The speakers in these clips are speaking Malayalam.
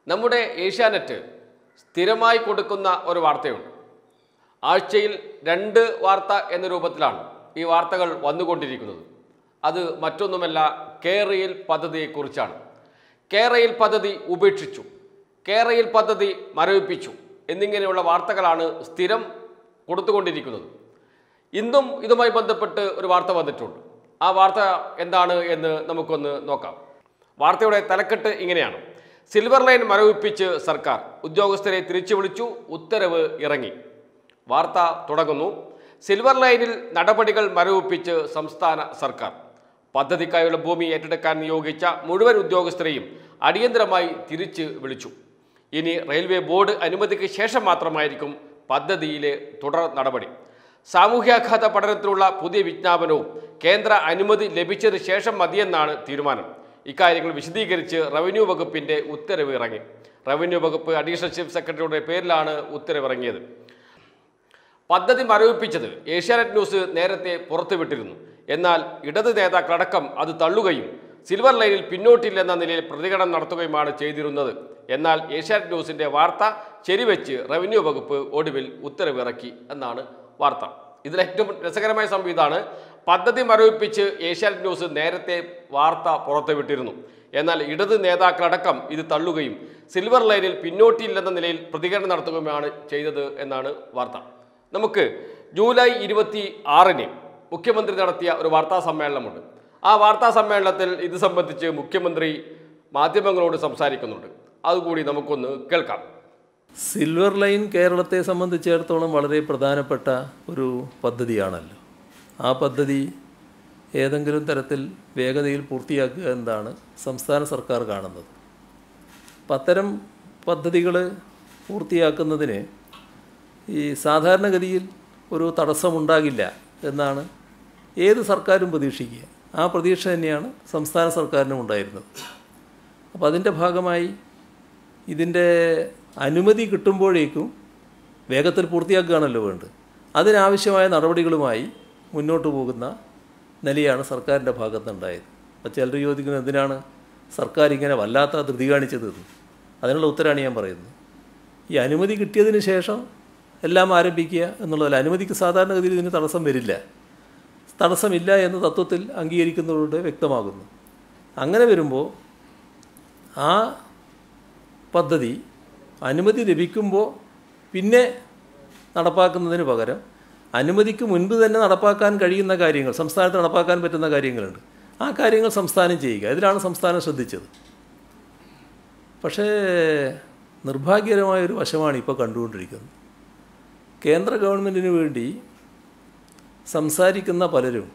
നമ്മുടെ ഏഷ്യാനെറ്റ് സ്ഥിരമായി കൊടുക്കുന്ന ഒരു വാർത്തയുണ്ട് ആഴ്ചയിൽ രണ്ട് വാർത്ത എന്ന രൂപത്തിലാണ് ഈ വാർത്തകൾ വന്നുകൊണ്ടിരിക്കുന്നത് അത് മറ്റൊന്നുമല്ല കേരയിൽ പദ്ധതിയെക്കുറിച്ചാണ് കേരയിൽ പദ്ധതി ഉപേക്ഷിച്ചു കേരയിൽ പദ്ധതി മരവിപ്പിച്ചു എന്നിങ്ങനെയുള്ള വാർത്തകളാണ് സ്ഥിരം കൊടുത്തുകൊണ്ടിരിക്കുന്നത് ഇന്നും ഇതുമായി ബന്ധപ്പെട്ട് ഒരു വാർത്ത വന്നിട്ടുണ്ട് ആ വാർത്ത എന്താണ് എന്ന് നമുക്കൊന്ന് നോക്കാം വാർത്തയുടെ തലക്കെട്ട് ഇങ്ങനെയാണ് സിൽവർ ലൈൻ മരവിപ്പിച്ച് സർക്കാർ ഉദ്യോഗസ്ഥരെ തിരിച്ചു വിളിച്ചു ഉത്തരവ് ഇറങ്ങി വാർത്ത തുടങ്ങുന്നു സിൽവർ ലൈനിൽ നടപടികൾ മരവിപ്പിച്ച് സംസ്ഥാന സർക്കാർ പദ്ധതിക്കായുള്ള ഭൂമി ഏറ്റെടുക്കാൻ നിയോഗിച്ച മുഴുവൻ ഉദ്യോഗസ്ഥരെയും അടിയന്തരമായി തിരിച്ച് വിളിച്ചു ഇനി റെയിൽവേ ബോർഡ് അനുമതിക്ക് ശേഷം മാത്രമായിരിക്കും പദ്ധതിയിലെ തുടർ നടപടി സാമൂഹ്യാഘാത പഠനത്തിനുള്ള പുതിയ വിജ്ഞാപനവും കേന്ദ്ര അനുമതി ലഭിച്ചതിന് ശേഷം മതിയെന്നാണ് തീരുമാനം ഇക്കാര്യങ്ങൾ വിശദീകരിച്ച് റവന്യൂ വകുപ്പിന്റെ ഉത്തരവ് ഇറങ്ങി റവന്യൂ വകുപ്പ് അഡീഷണൽ ചീഫ് സെക്രട്ടറിയുടെ പേരിലാണ് ഉത്തരവിറങ്ങിയത് പദ്ധതി മരവിപ്പിച്ചത് ഏഷ്യാനെറ്റ് ന്യൂസ് നേരത്തെ പുറത്തുവിട്ടിരുന്നു എന്നാൽ ഇടത് നേതാക്കളടക്കം അത് തള്ളുകയും സിൽവർ ലൈനിൽ പിന്നോട്ടില്ലെന്ന നിലയിൽ പ്രതികരണം നടത്തുകയുമാണ് ചെയ്തിരുന്നത് എന്നാൽ ഏഷ്യാനെറ്റ് ന്യൂസിന്റെ വാർത്ത ശരിവെച്ച് റവന്യൂ വകുപ്പ് ഒടുവിൽ ഉത്തരവിറക്കി എന്നാണ് വാർത്ത ഇതിൽ ഏറ്റവും രസകരമായ സംഭവം ഇതാണ് പദ്ധതി മരവിപ്പിച്ച് ഏഷ്യാനെറ്റ് ന്യൂസ് നേരത്തെ വാർത്ത പുറത്തുവിട്ടിരുന്നു എന്നാൽ ഇടത് നേതാക്കളടക്കം ഇത് തള്ളുകയും സിൽവർ ലൈനിൽ പിന്നോട്ടില്ലെന്ന നിലയിൽ പ്രതികരണം നടത്തുകയുമാണ് ചെയ്തത് എന്നാണ് വാർത്ത നമുക്ക് ജൂലൈ ഇരുപത്തി ആറിന് മുഖ്യമന്ത്രി നടത്തിയ ഒരു വാർത്താ സമ്മേളനമുണ്ട് ആ വാർത്താ സമ്മേളനത്തിൽ ഇത് സംബന്ധിച്ച് മുഖ്യമന്ത്രി മാധ്യമങ്ങളോട് സംസാരിക്കുന്നുണ്ട് അതുകൂടി നമുക്കൊന്ന് കേൾക്കാം സിൽവർ ലൈൻ കേരളത്തെ സംബന്ധിച്ചിടത്തോളം വളരെ പ്രധാനപ്പെട്ട ഒരു പദ്ധതിയാണല്ലോ ആ പദ്ധതി ഏതെങ്കിലും തരത്തിൽ വേഗതയിൽ പൂർത്തിയാക്കുക എന്നതാണ് സംസ്ഥാന സർക്കാർ കാണുന്നത് അപ്പം അത്തരം പദ്ധതികൾ പൂർത്തിയാക്കുന്നതിന് ഈ സാധാരണഗതിയിൽ ഒരു തടസ്സമുണ്ടാകില്ല എന്നാണ് ഏത് സർക്കാരും പ്രതീക്ഷിക്കുക ആ പ്രതീക്ഷ തന്നെയാണ് സംസ്ഥാന സർക്കാരിനും ഉണ്ടായിരുന്നത് അപ്പോൾ അതിൻ്റെ ഭാഗമായി ഇതിൻ്റെ അനുമതി കിട്ടുമ്പോഴേക്കും വേഗത്തിൽ പൂർത്തിയാക്കുകയാണല്ലോ വേണ്ടത് അതിനാവശ്യമായ നടപടികളുമായി മുന്നോട്ട് പോകുന്ന നിലയാണ് സർക്കാരിൻ്റെ ഭാഗത്തുണ്ടായത് അപ്പോൾ ചിലർ ചോദിക്കുന്നത് എന്തിനാണ് സർക്കാർ ഇങ്ങനെ വല്ലാത്ത ധൃതി കാണിച്ചത് എന്ന്. അതിനുള്ള ഉത്തരമാണ് ഞാൻ പറയുന്നത് ഈ അനുമതി കിട്ടിയതിന് ശേഷം എല്ലാം ആരംഭിക്കുക എന്നുള്ളതല്ല അനുമതിക്ക് സാധാരണഗതിയിൽ ഇതിന് തടസ്സം വരില്ല തടസ്സമില്ല എന്ന് തത്വത്തിൽ അംഗീകരിക്കുന്നതോടെ വ്യക്തമാകുന്നു അങ്ങനെ വരുമ്പോൾ ആ പദ്ധതി അനുമതി ലഭിക്കുമ്പോൾ പിന്നെ നടപ്പാക്കുന്നതിന് പകരം അനുമതിക്ക് മുൻപ് തന്നെ നടപ്പാക്കാൻ കഴിയുന്ന കാര്യങ്ങൾ സംസ്ഥാനത്ത് നടപ്പാക്കാൻ പറ്റുന്ന കാര്യങ്ങളുണ്ട് ആ കാര്യങ്ങൾ സംസ്ഥാനം ചെയ്യുക ഇതിലാണ് സംസ്ഥാനം ശ്രദ്ധിച്ചത് പക്ഷേ നിർഭാഗ്യകരമായ ഒരു വശമാണ് ഇപ്പോൾ കണ്ടുകൊണ്ടിരിക്കുന്നത് കേന്ദ്ര ഗവൺമെൻറ്റിന് വേണ്ടി സംസാരിക്കുന്ന പലരും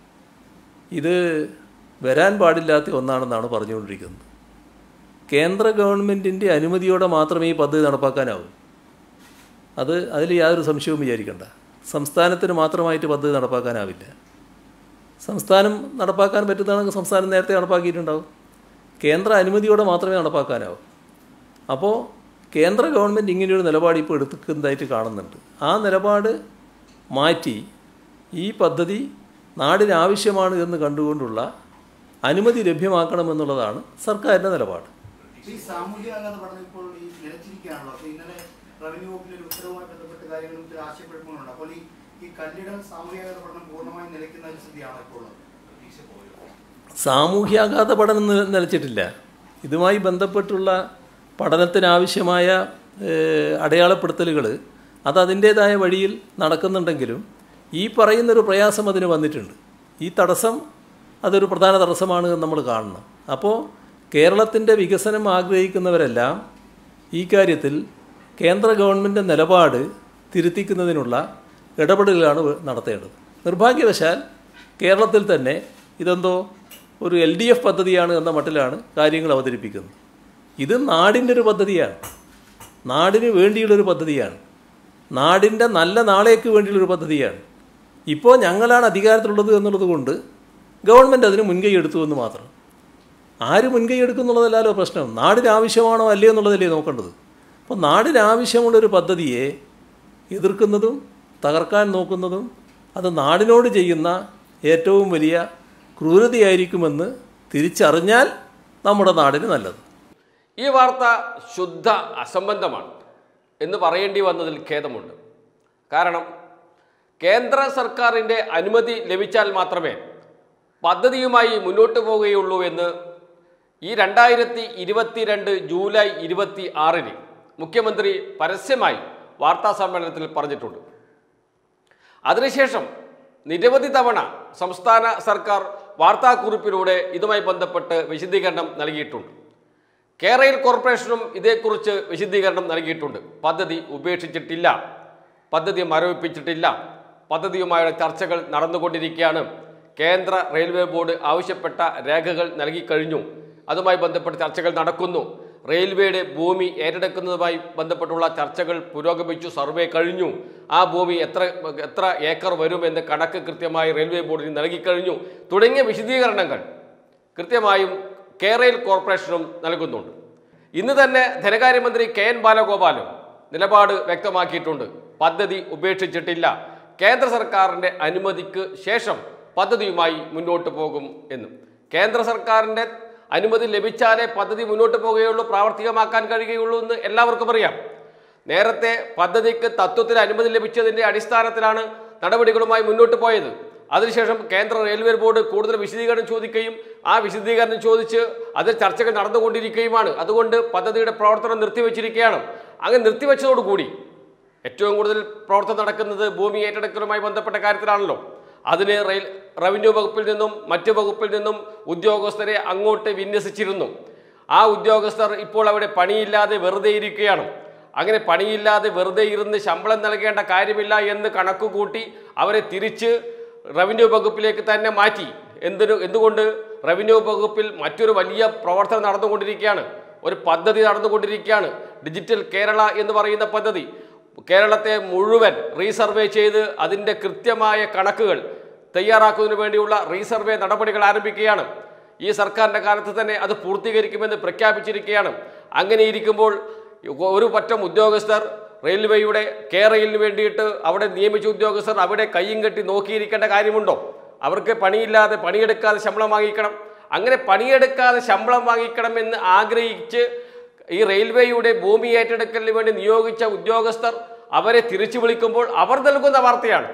ഇത് വരാൻ പാടില്ലാത്ത ഒന്നാണെന്നാണ് പറഞ്ഞുകൊണ്ടിരിക്കുന്നത് കേന്ദ്ര ഗവൺമെൻറ്റിൻ്റെ അനുമതിയോടെ മാത്രമേ ഈ പദ്ധതി നടപ്പാക്കാനാവൂ അത് അതിൽ യാതൊരു സംശയവും വിചാരിക്കണ്ട സംസ്ഥാനത്തിന് മാത്രമായിട്ട് പദ്ധതി നടപ്പാക്കാനാവില്ല സംസ്ഥാനം നടപ്പാക്കാൻ പറ്റുന്നതാണെങ്കിൽ സംസ്ഥാനം നേരത്തെ നടപ്പാക്കിയിട്ടുണ്ടാവും കേന്ദ്ര അനുമതിയോടെ മാത്രമേ നടപ്പാക്കാനാവൂ അപ്പോൾ കേന്ദ്ര ഗവൺമെൻറ് ഇങ്ങനെയൊരു നിലപാട് ഇപ്പോൾ എടുക്കുന്നതായിട്ട് കാണുന്നുണ്ട് ആ നിലപാട് മാറ്റി ഈ പദ്ധതി നാടിന് ആവശ്യമാണ് എന്ന് കണ്ടുകൊണ്ടുള്ള അനുമതി ലഭ്യമാക്കണമെന്നുള്ളതാണ് സർക്കാരിൻ്റെ നിലപാട് ഈ സാമൂഹ്യാഘാത പഠനം ഇപ്പോൾ ഈ നിലച്ചിരിക്കുകയാണല്ലോ അപ്പൊ ഇന്നലെ റവന്യൂ വകുപ്പിന്റെ ഒരു ഉത്തരവുമായി ബന്ധപ്പെട്ട കാര്യങ്ങളും ചില ആശയക്കുഴപ്പങ്ങളുണ്ട് അപ്പോൾ ഈ ഈ കല്ലിടൽ സാമൂഹ്യാഘാത പഠനം പൂർണ്ണമായും നിലയ്ക്കുന്ന ഒരു സ്ഥിതിയാണ് ഇപ്പോൾ ഉള്ളത് സാമൂഹ്യാഘാത പഠനം നില- നിലച്ചിട്ടില്ല ഇതുമായി ബന്ധപ്പെട്ടുള്ള പഠനത്തിനാവശ്യമായ ഏഹ്, അടയാളപ്പെടുത്തലുകൾ അത് അതിൻ്റേതായ വഴിയിൽ നടക്കുന്നുണ്ടെങ്കിലും ഈ പറയുന്നൊരു പ്രയാസം അതിന് വന്നിട്ടുണ്ട് ഈ തടസ്സം അതൊരു പ്രധാന തടസ്സമാണ് എന്ന് നമ്മൾ കാണണം അപ്പോൾ കേരളത്തിൻ്റെ വികസനം ആഗ്രഹിക്കുന്നവരെല്ലാം ഈ കാര്യത്തിൽ കേന്ദ്ര ഗവൺമെൻറ് നിലപാട് തിരുത്തിക്കുന്നതിനുള്ള ഇടപെടലുകളാണ് നടത്തേണ്ടത് നിർഭാഗ്യവശാൽ കേരളത്തിൽ തന്നെ ഇതെന്തോ ഒരു എൽ ഡി എഫ് പദ്ധതിയാണ് എന്ന മട്ടിലാണ് കാര്യങ്ങൾ അവതരിപ്പിക്കുന്നത് ഇത് നാടിൻ്റെ ഒരു പദ്ധതിയാണ് നാടിന് വേണ്ടിയുള്ളൊരു പദ്ധതിയാണ് നാടിൻ്റെ നല്ല നാളേക്ക് വേണ്ടിയുള്ളൊരു പദ്ധതിയാണ് ഇപ്പോൾ ഞങ്ങളാണ് അധികാരത്തിലുള്ളത് എന്നുള്ളത് കൊണ്ട് ഗവൺമെൻറ് അതിന് മുൻകൈ എടുത്തു എന്ന് മാത്രം ആര് മുൻകൈ എടുക്കുന്നുള്ളതല്ലല്ലോ പ്രശ്നം നാടിന് ആവശ്യമാണോ അല്ലയോ എന്നുള്ളതല്ലേ നോക്കേണ്ടത് അപ്പോൾ നാടിന് ആവശ്യമുള്ളൊരു പദ്ധതിയെ എതിർക്കുന്നതും തകർക്കാൻ നോക്കുന്നതും അത് നാടിനോട് ചെയ്യുന്ന ഏറ്റവും വലിയ ക്രൂരതയായിരിക്കുമെന്ന് തിരിച്ചറിഞ്ഞാൽ നമ്മുടെ നാടിന് നല്ലത് ഈ വാർത്ത ശുദ്ധ അസംബന്ധമാണ് എന്ന് പറയേണ്ടി വന്നതിൽ ഖേദമുണ്ട് കാരണം കേന്ദ്ര സർക്കാരിൻ്റെ അനുമതി ലഭിച്ചാൽ മാത്രമേ പദ്ധതിയുമായി മുന്നോട്ട് പോവുകയുള്ളൂ എന്ന് ഈ രണ്ടായിരത്തി ഇരുപത്തിരണ്ട് ജൂലൈ ഇരുപത്തി ആറിന് മുഖ്യമന്ത്രി പരസ്യമായി വാർത്താ സമ്മേളനത്തിൽ പറഞ്ഞിട്ടുണ്ട് അതിനുശേഷം നിരവധി തവണ സംസ്ഥാന സർക്കാർ വാർത്താക്കുറിപ്പിലൂടെ ഇതുമായി ബന്ധപ്പെട്ട് വിശദീകരണം നൽകിയിട്ടുണ്ട് കേരള കോർപ്പറേഷനും ഇതേക്കുറിച്ച് വിശദീകരണം നൽകിയിട്ടുണ്ട് പദ്ധതി ഉപേക്ഷിച്ചിട്ടില്ല പദ്ധതി മരവിപ്പിച്ചിട്ടില്ല പദ്ധതിയുമായുള്ള ചർച്ചകൾ നടന്നുകൊണ്ടിരിക്കുകയാണ് കേന്ദ്ര റെയിൽവേ ബോർഡ് ആവശ്യപ്പെട്ട രേഖകൾ നൽകിക്കഴിഞ്ഞു അതുമായി ബന്ധപ്പെട്ട് ചർച്ചകൾ നടക്കുന്നു റെയിൽവേയുടെ ഭൂമി ഏറ്റെടുക്കുന്നതുമായി ബന്ധപ്പെട്ടുള്ള ചർച്ചകൾ പുരോഗമിച്ചു സർവേ കഴിഞ്ഞു ആ ഭൂമി എത്ര എത്ര ഏക്കർ വരുമെന്ന് കണക്ക് കൃത്യമായി റെയിൽവേ ബോർഡിന് നൽകിക്കഴിഞ്ഞു തുടങ്ങിയ വിശദീകരണങ്ങൾ കൃത്യമായും കേരള കോർപ്പറേഷനും നൽകുന്നുണ്ട് ഇന്ന് തന്നെ ധനകാര്യമന്ത്രി കെ എൻ ബാലഗോപാലും നിലപാട് വ്യക്തമാക്കിയിട്ടുണ്ട് പദ്ധതി ഉപേക്ഷിച്ചിട്ടില്ല കേന്ദ്ര സർക്കാരിൻ്റെ അനുമതിക്ക് ശേഷം പദ്ധതിയുമായി മുന്നോട്ട് പോകും എന്നും കേന്ദ്ര സർക്കാരിൻ്റെ അനുമതി ലഭിച്ചാലേ പദ്ധതി മുന്നോട്ട് പോവുകയുള്ളൂ പ്രാവർത്തികമാക്കാൻ കഴിയുകയുള്ളൂ എന്ന് എല്ലാവർക്കും അറിയാം നേരത്തെ പദ്ധതിക്ക് തത്വത്തിൽ അനുമതി ലഭിച്ചതിൻ്റെ അടിസ്ഥാനത്തിലാണ് നടപടികളുമായി മുന്നോട്ട് പോയത് അതിനുശേഷം കേന്ദ്ര റെയിൽവേ ബോർഡ് കൂടുതൽ വിശദീകരണം ചോദിക്കുകയും ആ വിശദീകരണം ചോദിച്ച് അതിൽ ചർച്ചകൾ നടന്നുകൊണ്ടിരിക്കുകയുമാണ് അതുകൊണ്ട് പദ്ധതിയുടെ പ്രവർത്തനം നിർത്തിവെച്ചിരിക്കുകയാണ് അങ്ങനെ നിർത്തിവെച്ചതോടുകൂടി ഏറ്റവും കൂടുതൽ പ്രവർത്തനം നടക്കുന്നത് ഭൂമി ഏറ്റെടുക്കലുമായി ബന്ധപ്പെട്ട കാര്യത്തിലാണല്ലോ അതിന് റെയിൽ റവന്യൂ വകുപ്പിൽ നിന്നും മറ്റു വകുപ്പിൽ നിന്നും ഉദ്യോഗസ്ഥരെ അങ്ങോട്ട് വിന്യസിച്ചിരുന്നു ആ ഉദ്യോഗസ്ഥർ ഇപ്പോൾ അവിടെ പണിയില്ലാതെ വെറുതെ ഇരിക്കുകയാണ് അങ്ങനെ പണിയില്ലാതെ വെറുതെ ഇരുന്ന് ശമ്പളം നൽകേണ്ട കാര്യമില്ല എന്ന് കണക്കുകൂട്ടി അവരെ തിരിച്ച് റവന്യൂ വകുപ്പിലേക്ക് തന്നെ മാറ്റി എന്തിനു എന്തുകൊണ്ട് റവന്യൂ വകുപ്പിൽ മറ്റൊരു വലിയ പ്രവർത്തനം നടന്നുകൊണ്ടിരിക്കുകയാണ് ഒരു പദ്ധതി നടന്നുകൊണ്ടിരിക്കുകയാണ് ഡിജിറ്റൽ കേരള എന്ന് പറയുന്ന പദ്ധതി കേരളത്തെ മുഴുവൻ റീസർവേ ചെയ്ത് അതിൻ്റെ കൃത്യമായ കണക്കുകൾ തയ്യാറാക്കുന്നതിന് വേണ്ടിയുള്ള റീസർവേ നടപടികൾ ആരംഭിക്കുകയാണ് ഈ സർക്കാരിൻ്റെ കാലത്ത് തന്നെ അത് പൂർത്തീകരിക്കുമെന്ന് പ്രഖ്യാപിച്ചിരിക്കുകയാണ് അങ്ങനെ ഇരിക്കുമ്പോൾ ഒരു പറ്റം ഉദ്യോഗസ്ഥർ റെയിൽവേയുടെ കേരളിന് വേണ്ടിയിട്ട് അവിടെ നിയമിച്ച ഉദ്യോഗസ്ഥർ അവിടെ കയ്യും കെട്ടി നോക്കിയിരിക്കേണ്ട കാര്യമുണ്ടോ അവർക്ക് പണിയില്ലാതെ പണിയെടുക്കാതെ ശമ്പളം വാങ്ങിക്കണം അങ്ങനെ പണിയെടുക്കാതെ ശമ്പളം വാങ്ങിക്കണം എന്ന് ആഗ്രഹിച്ച് ഈ റെയിൽവേയുടെ ഭൂമി ഏറ്റെടുക്കലിന് വേണ്ടി നിയോഗിച്ച ഉദ്യോഗസ്ഥർ അവരെ തിരിച്ചു വിളിക്കുമ്പോൾ അവർ നൽകുന്ന വാർത്തയാണ്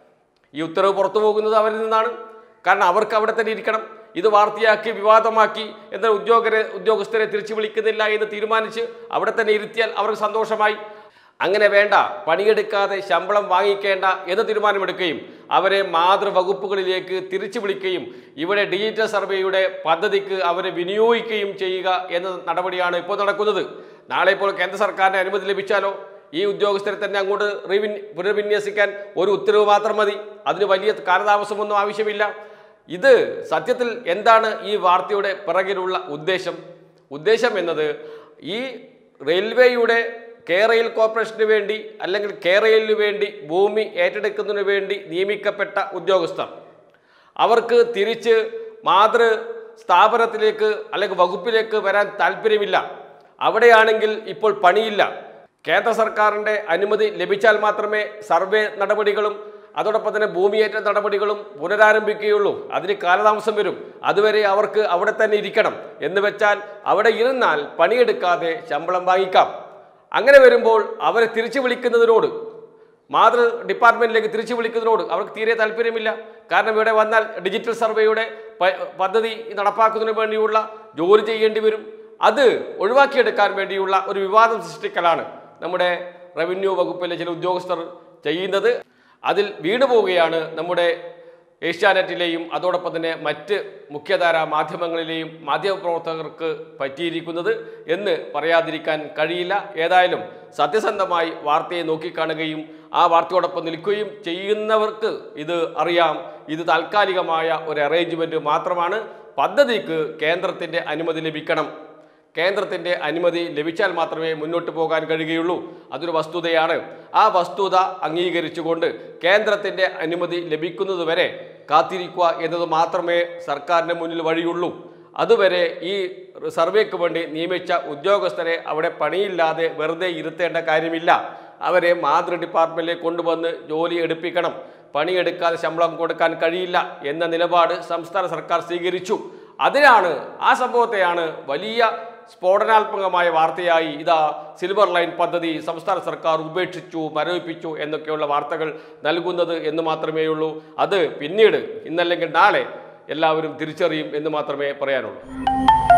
ഈ ഉത്തരവ് പുറത്തു പോകുന്നത് അവരിൽ നിന്നാണ് കാരണം അവർക്ക് അവിടെ തന്നെ ഇരിക്കണം ഇത് വാർത്തയാക്കി വിവാദമാക്കി എന്നാൽ ഉദ്യോഗരെ ഉദ്യോഗസ്ഥരെ തിരിച്ചു വിളിക്കുന്നില്ല എന്ന് തീരുമാനിച്ച് അവിടെ തന്നെ ഇരുത്തിയാൽ അവർക്ക് സന്തോഷമായി അങ്ങനെ വേണ്ട പണിയെടുക്കാതെ ശമ്പളം വാങ്ങിക്കേണ്ട എന്ന് തീരുമാനമെടുക്കുകയും അവരെ മാതൃവകുപ്പുകളിലേക്ക് തിരിച്ചു വിളിക്കുകയും ഇവിടെ ഡിജിറ്റൽ സർവേയുടെ പദ്ധതിക്ക് അവരെ വിനിയോഗിക്കുകയും ചെയ്യുക എന്ന നടപടിയാണ് ഇപ്പോൾ നടക്കുന്നത് നാളെ ഇപ്പോൾ കേന്ദ്ര സർക്കാരിൻ്റെ അനുമതി ലഭിച്ചാലോ ഈ ഉദ്യോഗസ്ഥരെ തന്നെ അങ്ങോട്ട് റീവിൻ പുനർവിന്യസിക്കാൻ ഒരു ഉത്തരവ് മാത്രം മതി അതിന് വലിയ കാലതാമസമൊന്നും ആവശ്യമില്ല ഇത് സത്യത്തിൽ എന്താണ് ഈ വാർത്തയുടെ പിറകിലുള്ള ഉദ്ദേശം ഉദ്ദേശം എന്നത് ഈ റെയിൽവേയുടെ കേരയിൽ കോർപ്പറേഷന് വേണ്ടി അല്ലെങ്കിൽ കേരളിന് വേണ്ടി ഭൂമി ഏറ്റെടുക്കുന്നതിന് വേണ്ടി നിയമിക്കപ്പെട്ട ഉദ്യോഗസ്ഥർ അവർക്ക് തിരിച്ച് മാതൃ സ്ഥാപനത്തിലേക്ക് അല്ലെങ്കിൽ വകുപ്പിലേക്ക് വരാൻ താല്പര്യമില്ല അവിടെയാണെങ്കിൽ ഇപ്പോൾ പണിയില്ല കേന്ദ്ര സർക്കാരിൻ്റെ അനുമതി ലഭിച്ചാൽ മാത്രമേ സർവേ നടപടികളും അതോടൊപ്പം തന്നെ ഭൂമിയേറ്റ നടപടികളും പുനരാരംഭിക്കുകയുള്ളൂ അതിന് കാലതാമസം വരും അതുവരെ അവർക്ക് അവിടെ തന്നെ ഇരിക്കണം എന്ന് വെച്ചാൽ അവിടെ ഇരുന്നാൽ പണിയെടുക്കാതെ ശമ്പളം വാങ്ങിക്കാം അങ്ങനെ വരുമ്പോൾ അവരെ തിരിച്ചു വിളിക്കുന്നതിനോട് മാതൃ ഡിപ്പാർട്ട്മെന്റിലേക്ക് തിരിച്ചു വിളിക്കുന്നതിനോട് അവർക്ക് തീരെ താല്പര്യമില്ല കാരണം ഇവിടെ വന്നാൽ ഡിജിറ്റൽ സർവേയുടെ പ- പദ്ധതി നടപ്പാക്കുന്നതിന് വേണ്ടിയുള്ള ജോലി ചെയ്യേണ്ടി വരും അത് ഒഴിവാക്കിയെടുക്കാൻ വേണ്ടിയുള്ള ഒരു വിവാദം സൃഷ്ടിക്കലാണ് നമ്മുടെ റവന്യൂ വകുപ്പിലെ ചില ഉദ്യോഗസ്ഥർ ചെയ്യുന്നത് അതിൽ വീണു പോവുകയാണ് നമ്മുടെ ഏഷ്യാനെറ്റിലെയും അതോടൊപ്പം തന്നെ മറ്റ് മുഖ്യധാരാ മാധ്യമങ്ങളിലെയും മാധ്യമപ്രവർത്തകർക്ക് പറ്റിയിരിക്കുന്നത് എന്ന് പറയാതിരിക്കാൻ കഴിയില്ല ഏതായാലും സത്യസന്ധമായി വാർത്തയെ നോക്കിക്കാണുകയും ആ വാർത്തയോടൊപ്പം നിൽക്കുകയും ചെയ്യുന്നവർക്ക് ഇത് അറിയാം ഇത് താൽക്കാലികമായ ഒരു അറേഞ്ച്മെൻറ്റ് മാത്രമാണ് പദ്ധതിക്ക് കേന്ദ്രത്തിൻ്റെ അനുമതി ലഭിക്കണം കേന്ദ്രത്തിൻ്റെ അനുമതി ലഭിച്ചാൽ മാത്രമേ മുന്നോട്ട് പോകാൻ കഴിയുകയുള്ളൂ അതൊരു വസ്തുതയാണ് ആ വസ്തുത അംഗീകരിച്ചുകൊണ്ട് കേന്ദ്രത്തിൻ്റെ അനുമതി ലഭിക്കുന്നതുവരെ കാത്തിരിക്കുക എന്നത് മാത്രമേ സർക്കാരിന് മുന്നിൽ വഴിയുള്ളൂ അതുവരെ ഈ സർവേക്ക് വേണ്ടി നിയമിച്ച ഉദ്യോഗസ്ഥരെ അവിടെ പണിയില്ലാതെ വെറുതെ ഇരുത്തേണ്ട കാര്യമില്ല അവരെ മാതൃ ഡിപ്പാർട്ട്മെൻറ്റിലേക്ക് കൊണ്ടുവന്ന് ജോലി എടുപ്പിക്കണം പണിയെടുക്കാതെ ശമ്പളം കൊടുക്കാൻ കഴിയില്ല എന്ന നിലപാട് സംസ്ഥാന സർക്കാർ സ്വീകരിച്ചു അതിനാണ് ആ സംഭവത്തെയാണ് വലിയ സ്ഫോടനാത്മകമായ വാർത്തയായി ഇതാ സിൽവർ ലൈൻ പദ്ധതി സംസ്ഥാന സർക്കാർ ഉപേക്ഷിച്ചു മരവിപ്പിച്ചു എന്നൊക്കെയുള്ള വാർത്തകൾ നൽകുന്നത് എന്ന് മാത്രമേ ഉള്ളൂ അത് പിന്നീട് ഇന്നല്ലെങ്കിൽ നാളെ എല്ലാവരും തിരിച്ചറിയും എന്ന് മാത്രമേ പറയാനുള്ളൂ